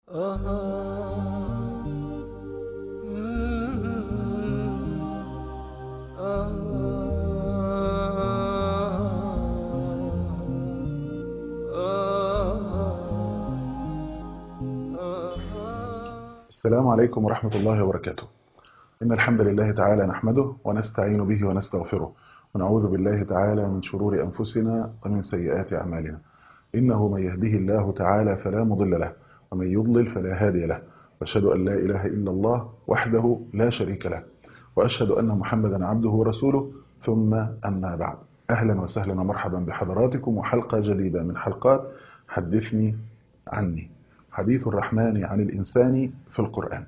السلام عليكم ورحمة الله وبركاته إن الحمد لله تعالى نحمده ونستعين به ونستغفره ونعوذ بالله تعالى من شرور أنفسنا ومن سيئات أعمالنا إنه من يهده الله تعالى فلا مضل له ومن يضلل فلا هادي له وأشهد أن لا إله إلا الله وحده لا شريك له وأشهد أن محمدا عبده ورسوله ثم أما بعد أهلا وسهلا ومرحبا بحضراتكم وحلقة جديدة من حلقات حدثني عني حديث الرحمن عن الإنسان في القرآن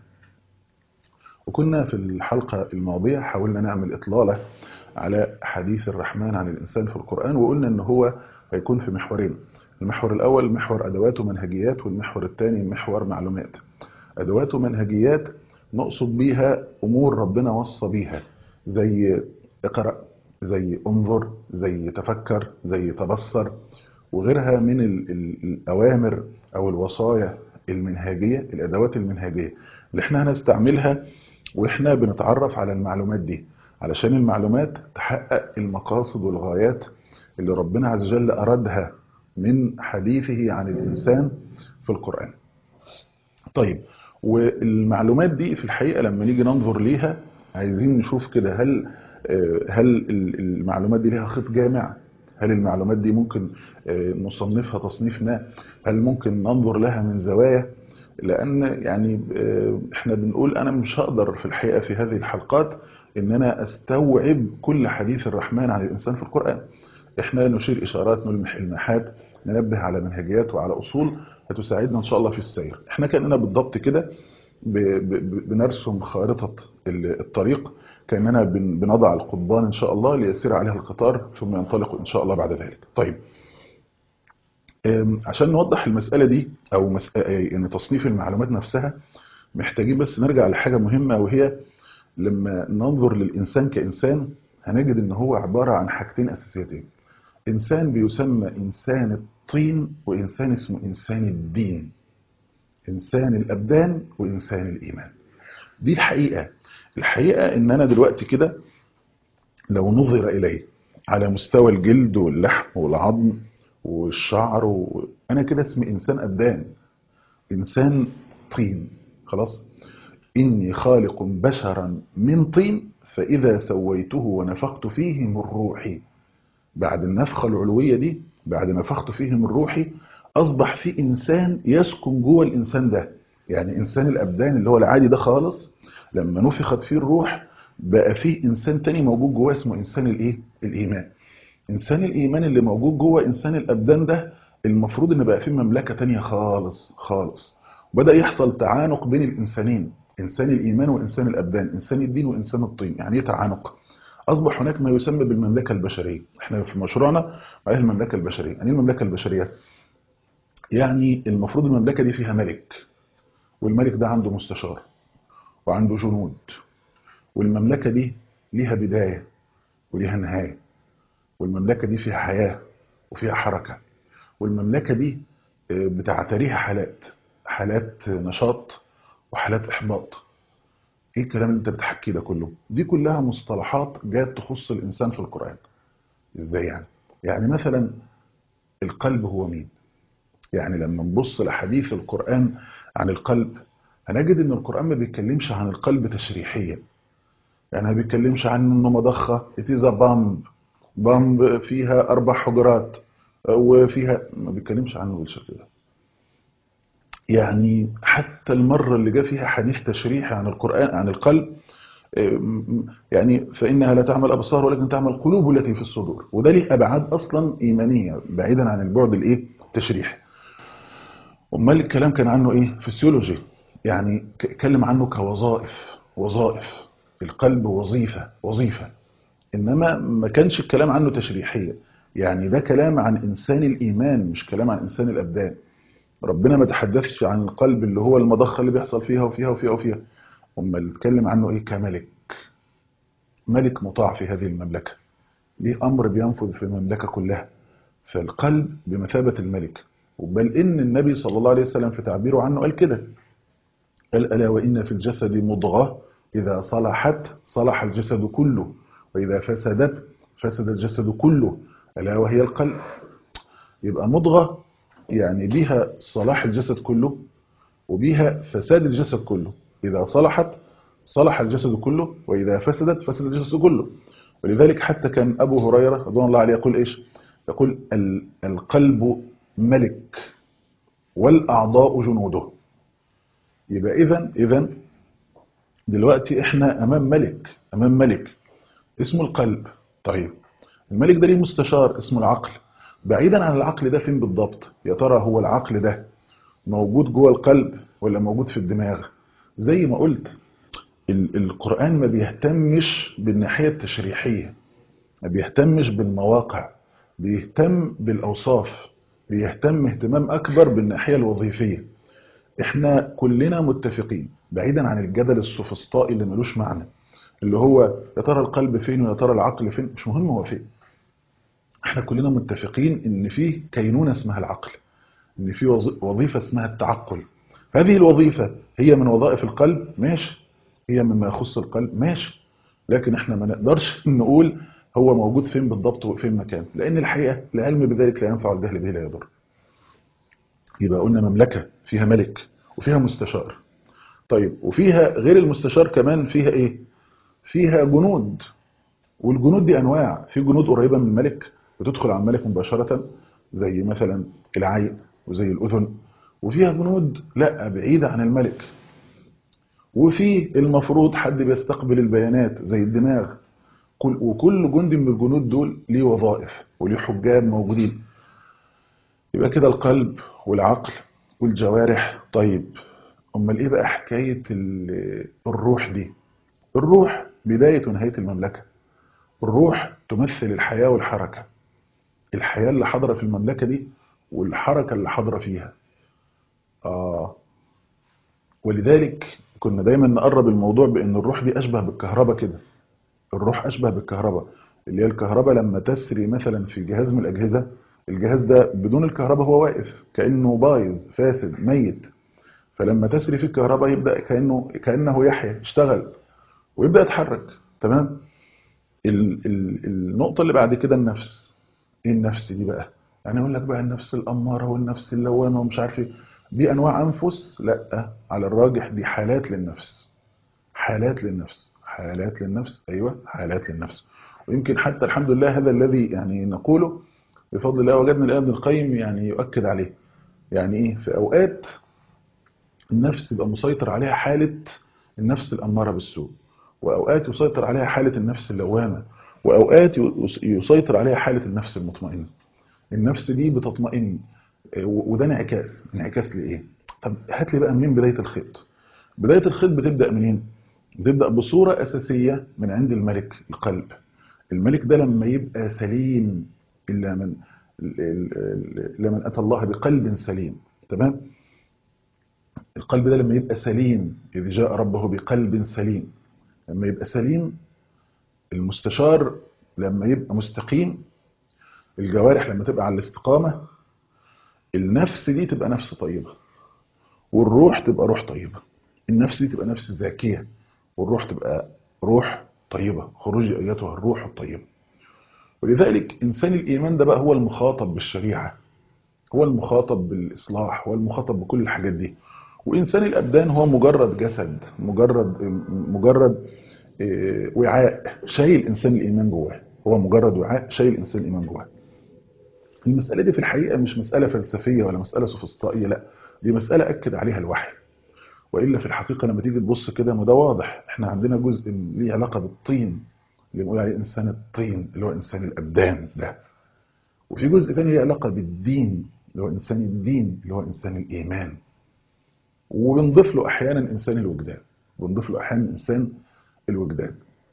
وكنا في الحلقة الماضية حاولنا نعمل إطلالة على حديث الرحمن عن الإنسان في القرآن وقلنا أنه هو هيكون في محورين المحور الأول محور أدوات ومنهجيات والمحور الثاني محور معلومات أدوات ومنهجيات نقصد بيها أمور ربنا وصى بيها زي اقرأ زي انظر زي تفكر زي تبصر وغيرها من الأوامر أو الوصايا المنهجية الأدوات المنهجية اللي احنا هنستعملها واحنا بنتعرف على المعلومات دي علشان المعلومات تحقق المقاصد والغايات اللي ربنا عز وجل أرادها من حديثه عن الإنسان في القرآن طيب والمعلومات دي في الحقيقة لما نيجي ننظر ليها عايزين نشوف كده هل هل المعلومات دي ليها خط جامع هل المعلومات دي ممكن نصنفها تصنيف ما هل ممكن ننظر لها من زوايا لأن يعني احنا بنقول أنا مش هقدر في الحقيقة في هذه الحلقات ان انا استوعب كل حديث الرحمن عن الإنسان في القرآن احنا نشير إشارات نلمح المحات ننبه على منهجيات وعلى أصول هتساعدنا إن شاء الله في السير احنا كأننا بالضبط كده بنرسم خارطة الطريق كأننا بنضع القضبان إن شاء الله ليسير عليها القطار ثم ينطلق إن شاء الله بعد ذلك طيب عشان نوضح المسألة دي أو يعني تصنيف المعلومات نفسها محتاجين بس نرجع لحاجة مهمة وهي لما ننظر للإنسان كإنسان هنجد إن هو عبارة عن حاجتين أساسيتين إنسان بيسمى إنسان الطين وإنسان اسمه إنسان الدين إنسان الأبدان وإنسان الإيمان دي الحقيقة الحقيقة إن أنا دلوقتي كده لو نظر إليه على مستوى الجلد واللحم والعظم والشعر و... أنا كده اسمي إنسان أبدان إنسان طين خلاص إني خالق بشرا من طين فإذا سويته ونفخت فيه من روحي بعد النفخة العلوية دي بعد نفخت فيه من روحي أصبح في إنسان يسكن جوه الإنسان ده يعني إنسان الأبدان اللي هو العادي ده خالص لما نفخت فيه الروح بقى فيه إنسان تاني موجود جوه اسمه إنسان الإيه؟ الإيمان إنسان الإيمان اللي موجود جوه إنسان الأبدان ده المفروض إن بقى فيه مملكة تانية خالص خالص وبدأ يحصل تعانق بين الإنسانين إنسان الإيمان وإنسان الأبدان إنسان الدين وإنسان الطين يعني إيه تعانق أصبح هناك ما يسمى بالمملكة البشرية إحنا في مشروعنا عليه المملكة البشرية يعني المملكة البشرية يعني المفروض المملكة دي فيها ملك والملك ده عنده مستشار وعنده جنود والمملكة دي ليها بداية وليها نهاية والمملكة دي فيها حياة وفيها حركة والمملكة دي بتعتريها حالات حالات نشاط وحالات إحباط ايه الكلام اللي انت بتحكيه ده كله دي كلها مصطلحات جات تخص الانسان في القرآن ازاي يعني يعني مثلا القلب هو مين يعني لما نبص لحديث القرآن عن القلب هنجد ان القرآن ما بيتكلمش عن القلب تشريحيا يعني ما بيتكلمش عن انه مضخة اتيزا بامب بامب فيها اربع حجرات وفيها ما بيتكلمش عنه بالشكل ده يعني حتى المرة اللي جاء فيها حديث تشريحي عن القرآن عن القلب يعني فإنها لا تعمل أبصار ولكن تعمل قلوب التي في الصدور وده ليه أبعاد أصلا إيمانية بعيدا عن البعد الإيه التشريحي أمال الكلام كان عنه إيه فسيولوجي يعني اتكلم عنه كوظائف وظائف القلب وظيفة وظيفة إنما ما كانش الكلام عنه تشريحيا يعني ده كلام عن إنسان الإيمان مش كلام عن إنسان الأبدان ربنا ما تحدثش عن القلب اللي هو المضخة اللي بيحصل فيها وفيها وفيها وفيها أما اللي اتكلم عنه إيه كملك ملك مطاع في هذه المملكة ليه أمر بينفذ في المملكة كلها فالقلب بمثابة الملك بل إن النبي صلى الله عليه وسلم في تعبيره عنه قال كده قال ألا وإن في الجسد مضغة إذا صلحت صلح الجسد كله وإذا فسدت فسد الجسد كله ألا وهي القلب يبقى مضغة يعني بيها صلاح الجسد كله وبيها فساد الجسد كله إذا صلحت صلح الجسد كله وإذا فسدت فسد الجسد كله ولذلك حتى كان أبو هريرة رضوان الله عليه يقول إيش يقول القلب ملك والأعضاء جنوده يبقى إذن إذن دلوقتي إحنا أمام ملك أمام ملك اسمه القلب طيب الملك ده ليه مستشار اسمه العقل بعيدا عن العقل ده فين بالضبط يا ترى هو العقل ده موجود جوه القلب ولا موجود في الدماغ زي ما قلت القرآن ما بيهتمش بالناحية التشريحية ما بيهتمش بالمواقع بيهتم بالأوصاف بيهتم اهتمام أكبر بالناحية الوظيفية احنا كلنا متفقين بعيدا عن الجدل السوفسطائي اللي ملوش معنى اللي هو يا ترى القلب فين ويا ترى العقل فين مش مهم هو فين احنا كلنا متفقين ان في كينونة اسمها العقل ان في وظيفة اسمها التعقل هذه الوظيفة هي من وظائف القلب ماشي هي مما يخص القلب ماشي لكن احنا ما نقدرش نقول هو موجود فين بالضبط وفين مكان لان الحقيقة العلم بذلك لا ينفع الجهل به لا يضر يبقى قلنا مملكة فيها ملك وفيها مستشار طيب وفيها غير المستشار كمان فيها ايه فيها جنود والجنود دي انواع في جنود قريبة من الملك بتدخل على الملك مباشرة زي مثلا العين وزي الأذن وفيها جنود لا بعيدة عن الملك وفي المفروض حد بيستقبل البيانات زي الدماغ كل وكل جندي من الجنود دول ليه وظائف وليه حجاب موجودين يبقى كده القلب والعقل والجوارح طيب امال ايه بقى حكاية الروح دي الروح بداية ونهاية المملكة الروح تمثل الحياة والحركة الحياة اللي حاضرة في المملكة دي والحركة اللي حاضرة فيها آه ولذلك كنا دايما نقرب الموضوع بأن الروح دي أشبه بالكهرباء كده الروح أشبه بالكهرباء اللي هي الكهرباء لما تسري مثلا في جهاز من الأجهزة الجهاز ده بدون الكهرباء هو واقف كأنه بايظ فاسد ميت فلما تسري في الكهرباء يبدأ كأنه, كأنه يحيى يشتغل ويبدأ يتحرك تمام ال ال النقطة اللي بعد كده النفس ايه النفس دي بقى يعني اقول لك بقى النفس الأمارة والنفس اللوامة ومش عارف ايه دي انواع انفس لا على الراجح دي حالات للنفس حالات للنفس حالات للنفس ايوه حالات للنفس ويمكن حتى الحمد لله هذا الذي يعني نقوله بفضل الله وجدنا الآن ابن القيم يعني يؤكد عليه يعني ايه في اوقات النفس يبقى مسيطر عليها حالة النفس الأمارة بالسوء وأوقات يسيطر عليها حالة النفس اللوامة وأوقات يسيطر عليها حالة النفس المطمئنة النفس دي بتطمئن وده انعكاس انعكاس لإيه طب هات لي بقى منين بداية الخيط بداية الخيط بتبدأ منين بتبدأ بصورة أساسية من عند الملك القلب الملك ده لما يبقى سليم إلا من لمن أتى الله بقلب سليم تمام القلب ده لما يبقى سليم إذ جاء ربه بقلب سليم لما يبقى سليم المستشار لما يبقى مستقيم الجوارح لما تبقى على الاستقامة النفس دي تبقى نفس طيبة والروح تبقى روح طيبة النفس دي تبقى نفس زاكية والروح تبقى روح طيبة خروج أيتها الروح الطيبة ولذلك إنسان الإيمان ده بقى هو المخاطب بالشريعة هو المخاطب بالإصلاح هو المخاطب بكل الحاجات دي وإنسان الأبدان هو مجرد جسد مجرد مجرد وعاء شايل إنسان الإيمان جواه هو مجرد وعاء شايل إنسان الإيمان جواه المسألة دي في الحقيقة مش مسألة فلسفية ولا مسألة سوفسطائية لا دي مسألة أكد عليها الوحي وإلا في الحقيقة لما تيجي تبص كده ما ده واضح احنا عندنا جزء ليه علاقة بالطين اللي بنقول عليه إنسان الطين اللي هو إنسان الأبدان ده وفي جزء تاني ليه علاقة بالدين اللي هو إنسان الدين اللي هو إنسان الإيمان وبنضيف له أحيانا إنسان الوجدان بنضيف له أحيانا إنسان الوجدان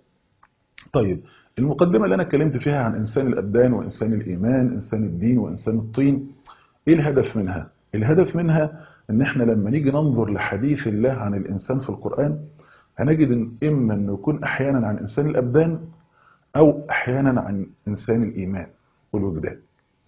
طيب المقدمة اللي أنا اتكلمت فيها عن إنسان الأبدان وإنسان الإيمان إنسان الدين وإنسان الطين إيه الهدف منها؟ الهدف منها إن إحنا لما نيجي ننظر لحديث الله عن الإنسان في القرآن هنجد إن إما أنه يكون أحيانا عن إنسان الأبدان أو أحيانا عن إنسان الإيمان والوجدان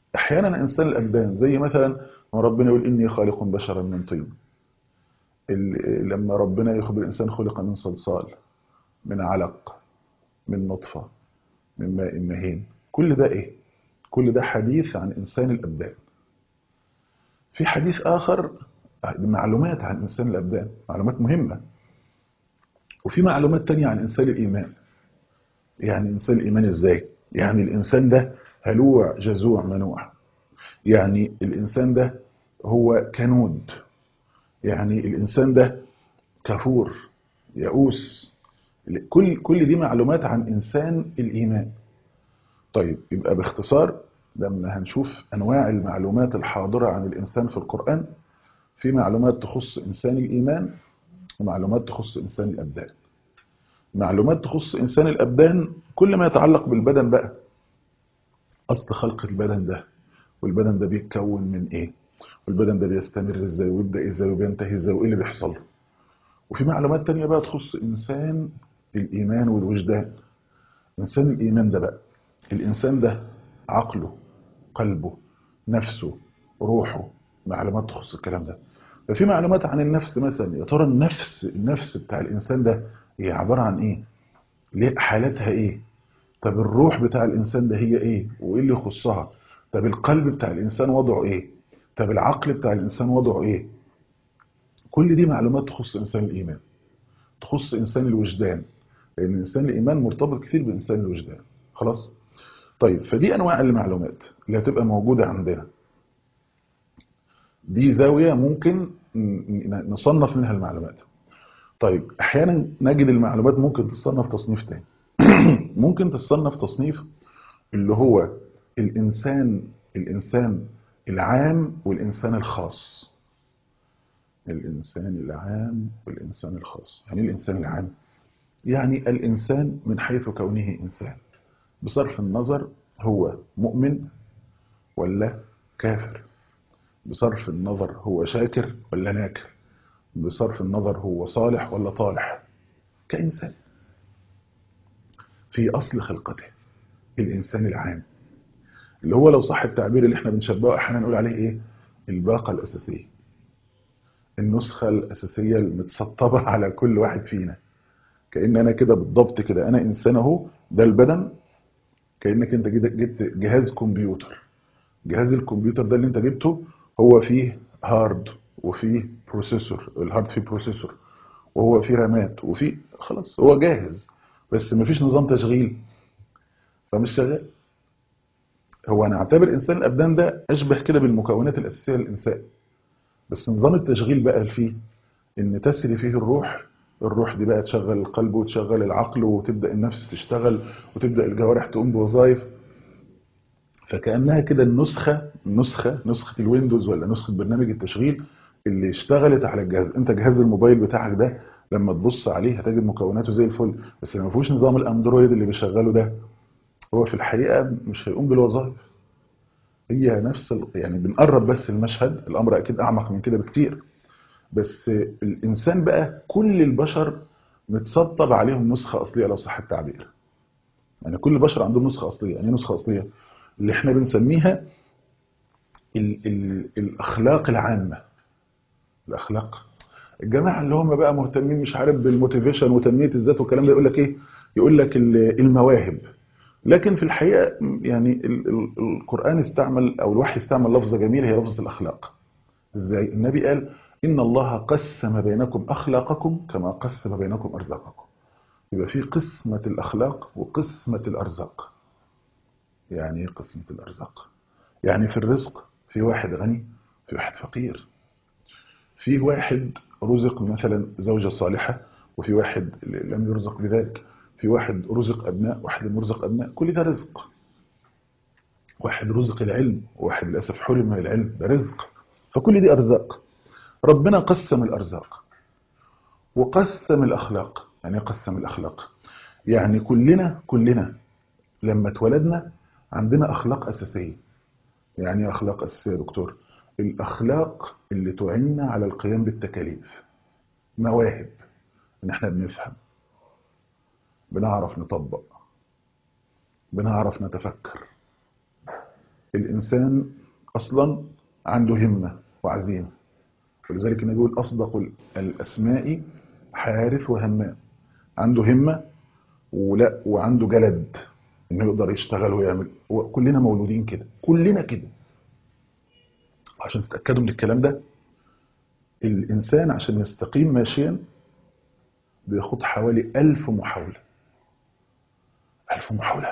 احيانا انسان الابدان زي مثلا ما ربنا يقول اني خالق بشرا من طين ال- لما ربنا يخبر الانسان خلق من صلصال من علق من نطفه من ماء مهين كل ده ايه كل ده حديث عن انسان الابدان في حديث اخر معلومات عن انسان الابدان معلومات مهمه وفي معلومات تانية عن انسان الايمان يعني انسان الايمان ازاي يعني الانسان ده هلوع جزوع منوع يعني الانسان ده هو كنود يعني الانسان ده كفور يئوس كل كل دي معلومات عن انسان الايمان طيب يبقى باختصار لما هنشوف انواع المعلومات الحاضره عن الانسان في القران في معلومات تخص انسان الايمان ومعلومات تخص انسان الابدان معلومات تخص انسان الابدان كل ما يتعلق بالبدن بقى اصل خلق البدن ده والبدن ده بيتكون من ايه والبدن ده بيستمر ازاي ويبدا ازاي وبينتهي ازاي وايه اللي بيحصل له وفي معلومات تانية بقى تخص انسان الايمان والوجدان انسان الايمان ده بقى الانسان ده عقله قلبه نفسه روحه معلومات تخص الكلام ده ففي معلومات عن النفس مثلا يا ترى النفس النفس بتاع الانسان ده هي عباره عن ايه ليه حالتها ايه طب الروح بتاع الانسان ده هي ايه وايه اللي يخصها طب القلب بتاع الانسان وضعه ايه طب العقل بتاع الانسان وضعه ايه كل دي معلومات تخص انسان الايمان تخص انسان الوجدان لان انسان الايمان مرتبط كتير بانسان الوجدان خلاص طيب فدي انواع المعلومات اللي هتبقى موجوده عندنا دي زاويه ممكن ن- نصنف منها المعلومات طيب احيانا نجد المعلومات ممكن تصنف تصنيف تاني ممكن تصنف تصنيف اللي هو الانسان الانسان العام والانسان الخاص الانسان العام والانسان الخاص يعني إيه الانسان العام يعني الانسان من حيث كونه انسان بصرف النظر هو مؤمن ولا كافر بصرف النظر هو شاكر ولا ناكر بصرف النظر هو صالح ولا طالح كإنسان في أصل خلقته الإنسان العام اللي هو لو صح التعبير اللي احنا بنشبهه احيانا نقول عليه ايه الباقة الأساسية النسخة الأساسية المتسطبة على كل واحد فينا كأن أنا كده بالضبط كده أنا إنسان أهو ده البدن كأنك أنت كده جبت جهاز كمبيوتر جهاز الكمبيوتر ده اللي أنت جبته هو فيه هارد وفيه بروسيسور الهارد فيه بروسيسور وهو فيه رامات وفيه خلاص هو جاهز بس مفيش نظام تشغيل فمش شغال هو انا اعتبر انسان الابدان ده اشبه كده بالمكونات الاساسيه للانسان بس نظام التشغيل بقى فيه ان تسري فيه الروح الروح دي بقى تشغل القلب وتشغل العقل وتبدا النفس تشتغل وتبدا الجوارح تقوم بوظائف فكانها كده النسخه نسخه نسخه الويندوز ولا نسخه برنامج التشغيل اللي اشتغلت على الجهاز انت جهاز الموبايل بتاعك ده لما تبص عليه هتجد مكوناته زي الفل بس لما فيهوش نظام الاندرويد اللي بيشغله ده هو في الحقيقه مش هيقوم بالوظائف هي نفس ال... يعني بنقرب بس المشهد الامر اكيد اعمق من كده بكتير بس الانسان بقى كل البشر متسطب عليهم نسخه اصليه لو صح التعبير يعني كل البشر عندهم نسخه اصليه يعني إيه نسخه اصليه اللي احنا بنسميها ال... ال... الاخلاق العامه الاخلاق الجماعه اللي هم بقى مهتمين مش عارف بالموتيفيشن وتنميه الذات والكلام ده يقول لك ايه يقول لك ال- المواهب لكن في الحقيقه يعني ال- ال- القران استعمل او الوحي استعمل لفظه جميله هي لفظه الاخلاق ازاي النبي قال ان الله قسم بينكم اخلاقكم كما قسم بينكم ارزاقكم يبقى في قسمه الاخلاق وقسمه الارزاق يعني ايه قسمه الارزاق يعني في الرزق في واحد غني في واحد فقير في واحد رزق مثلا زوجة صالحة وفي واحد لم يرزق بذلك في واحد رزق أبناء واحد لم يرزق أبناء كل ده رزق واحد رزق العلم وواحد للأسف حرم من العلم ده رزق فكل دي أرزاق ربنا قسم الأرزاق وقسم الأخلاق يعني إيه قسم الأخلاق يعني كلنا كلنا لما اتولدنا عندنا أخلاق أساسية يعني إيه أخلاق أساسية يا دكتور الأخلاق اللي تعيننا على القيام بالتكاليف مواهب إن إحنا بنفهم بنعرف نطبق بنعرف نتفكر الإنسان أصلا عنده همة وعزيمة ولذلك النبي يقول أصدق الأسماء حارث وهمام عنده همة ولا وعنده جلد انه يقدر يشتغل ويعمل كلنا مولودين كده كلنا كده عشان تتأكدوا من الكلام ده الإنسان عشان يستقيم ماشيا بياخد حوالي ألف محاولة ألف محاولة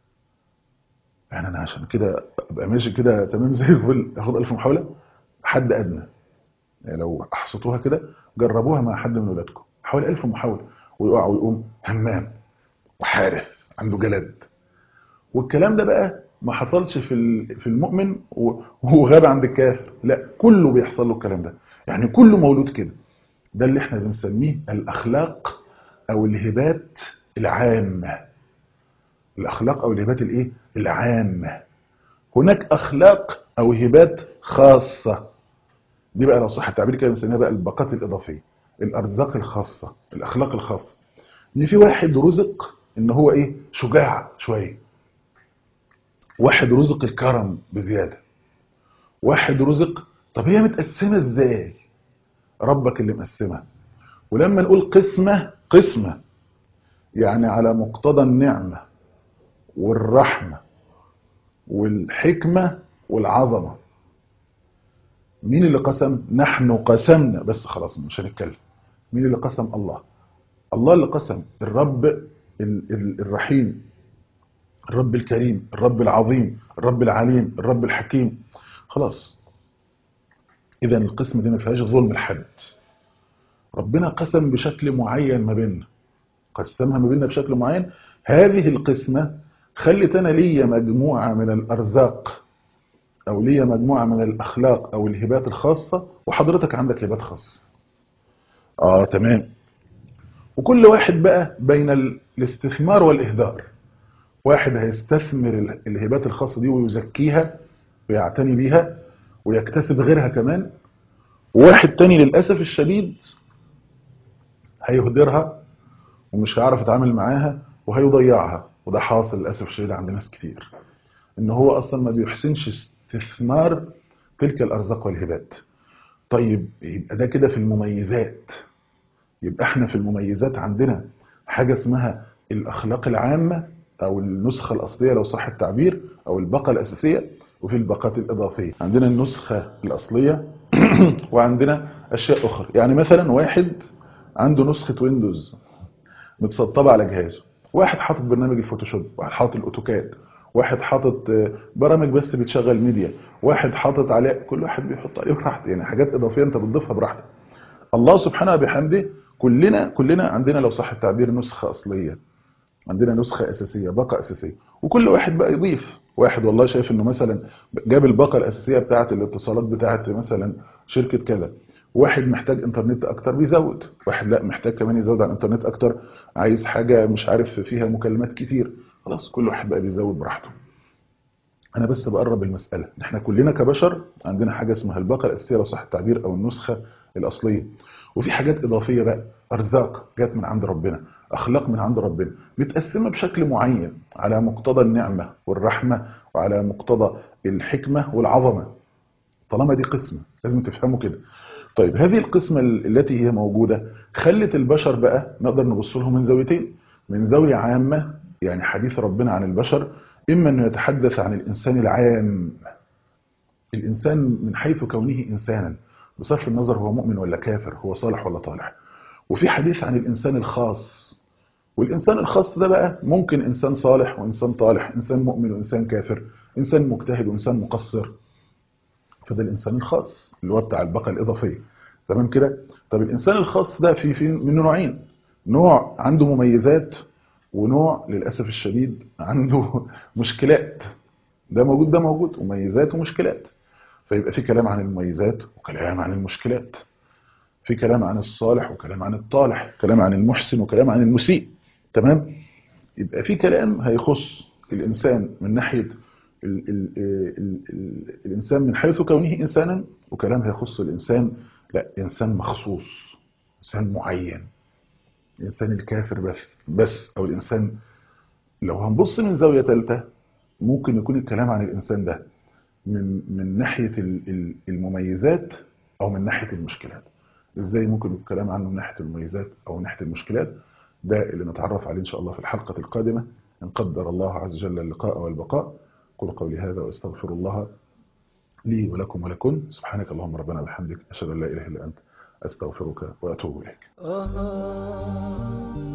يعني أنا عشان كده أبقى ماشي كده تمام زي الفل أخد ألف محاولة حد أدنى يعني لو أحصتوها كده جربوها مع حد من ولادكم حوالي ألف محاولة ويقع ويقوم همام وحارث عنده جلد والكلام ده بقى ما حصلش في في المؤمن وهو غاب عند الكافر لا كله بيحصل له الكلام ده يعني كله مولود كده ده اللي احنا بنسميه الأخلاق أو الهبات العامة الأخلاق أو الهبات الإيه؟ العامة هناك أخلاق أو هبات خاصة دي بقى لو صح التعبير كده بنسميها بقى الباقات الإضافية الأرزاق الخاصة الأخلاق الخاصة إن في واحد رزق إن هو إيه شجاع شوية واحد رزق الكرم بزيادة واحد رزق طب هي متقسمة إزاي ربك اللي مقسمها ولما نقول قسمة قسمة يعني على مقتضى النعمة والرحمة والحكمة والعظمة مين اللي قسم نحن قسمنا بس خلاص مش هنتكلم مين اللي قسم الله الله اللي قسم الرب الرحيم الرب الكريم الرب العظيم الرب العليم الرب الحكيم خلاص اذا القسم دي ما فيهاش ظلم لحد ربنا قسم بشكل معين ما بيننا قسمها ما بيننا بشكل معين هذه القسمة خلت انا ليا مجموعة من الارزاق او ليا مجموعة من الاخلاق او الهبات الخاصة وحضرتك عندك هبات خاصة اه تمام وكل واحد بقى بين الاستثمار والاهدار واحد هيستثمر الهبات الخاصة دي ويزكيها ويعتني بيها ويكتسب غيرها كمان وواحد تاني للأسف الشديد هيهدرها ومش هيعرف يتعامل معاها وهيضيعها وده حاصل للأسف الشديد عند ناس كتير ان هو اصلا ما بيحسنش استثمار تلك الارزاق والهبات طيب يبقى ده كده في المميزات يبقى احنا في المميزات عندنا حاجة اسمها الاخلاق العامة او النسخة الاصلية لو صح التعبير او الباقة الاساسية وفي الباقات الاضافية عندنا النسخة الاصلية وعندنا اشياء اخرى يعني مثلا واحد عنده نسخة ويندوز متسطبة على جهازه واحد حاطط برنامج الفوتوشوب واحد حاطط الاوتوكاد واحد حاطط برامج بس بتشغل ميديا واحد حاطط عليه كل واحد بيحط عليه براحته يعني حاجات اضافيه انت بتضيفها براحتك الله سبحانه وبحمده كلنا كلنا عندنا لو صح التعبير نسخه اصليه عندنا نسخه اساسيه باقه اساسيه وكل واحد بقى يضيف واحد والله شايف انه مثلا جاب الباقه الاساسيه بتاعه الاتصالات بتاعه مثلا شركه كذا واحد محتاج انترنت اكتر بيزود واحد لا محتاج كمان يزود على الانترنت اكتر عايز حاجه مش عارف فيها مكالمات كتير خلاص كل واحد بقى بيزود براحته انا بس بقرب المساله احنا كلنا كبشر عندنا حاجه اسمها الباقه الاساسيه لو صح التعبير او النسخه الاصليه وفي حاجات اضافيه بقى ارزاق جت من عند ربنا اخلاق من عند ربنا متقسمه بشكل معين على مقتضى النعمه والرحمه وعلى مقتضى الحكمه والعظمه طالما دي قسمه لازم تفهموا كده طيب هذه القسمه التي هي موجوده خلت البشر بقى نقدر نبص لهم من زاويتين من زاويه عامه يعني حديث ربنا عن البشر إما أنه يتحدث عن الإنسان العام الإنسان من حيث كونه إنسانا بصرف النظر هو مؤمن ولا كافر هو صالح ولا طالح وفي حديث عن الإنسان الخاص والإنسان الخاص ده بقى ممكن إنسان صالح وإنسان طالح إنسان مؤمن وإنسان كافر إنسان مجتهد وإنسان مقصر فده الإنسان الخاص اللي هو بتاع البقى الإضافية تمام كده طب الإنسان الخاص ده في في منه نوعين نوع عنده مميزات ونوع للأسف الشديد عنده مشكلات ده موجود ده موجود مميزات ومشكلات فيبقى في كلام عن المميزات وكلام عن المشكلات في كلام عن الصالح وكلام عن الطالح كلام عن المحسن وكلام عن المسيء تمام يبقى في كلام هيخص الإنسان من ناحية ال ال ال ال الإنسان من حيث كونه إنسانا وكلام هيخص الإنسان لا إنسان مخصوص إنسان معين الإنسان الكافر بس بس أو الإنسان لو هنبص من زاوية ثالثة ممكن يكون الكلام عن الإنسان ده من من ناحيه ال- ال- المميزات او من ناحيه المشكلات ازاي ممكن يكون الكلام عنه من ناحيه المميزات او من ناحيه المشكلات ده اللي نتعرف عليه ان شاء الله في الحلقه القادمه ان قدر الله عز وجل اللقاء والبقاء قل قولي هذا واستغفر الله لي ولكم ولكم سبحانك اللهم ربنا وبحمدك اشهد ان لا اله الا انت استغفرك واتوب اليك آه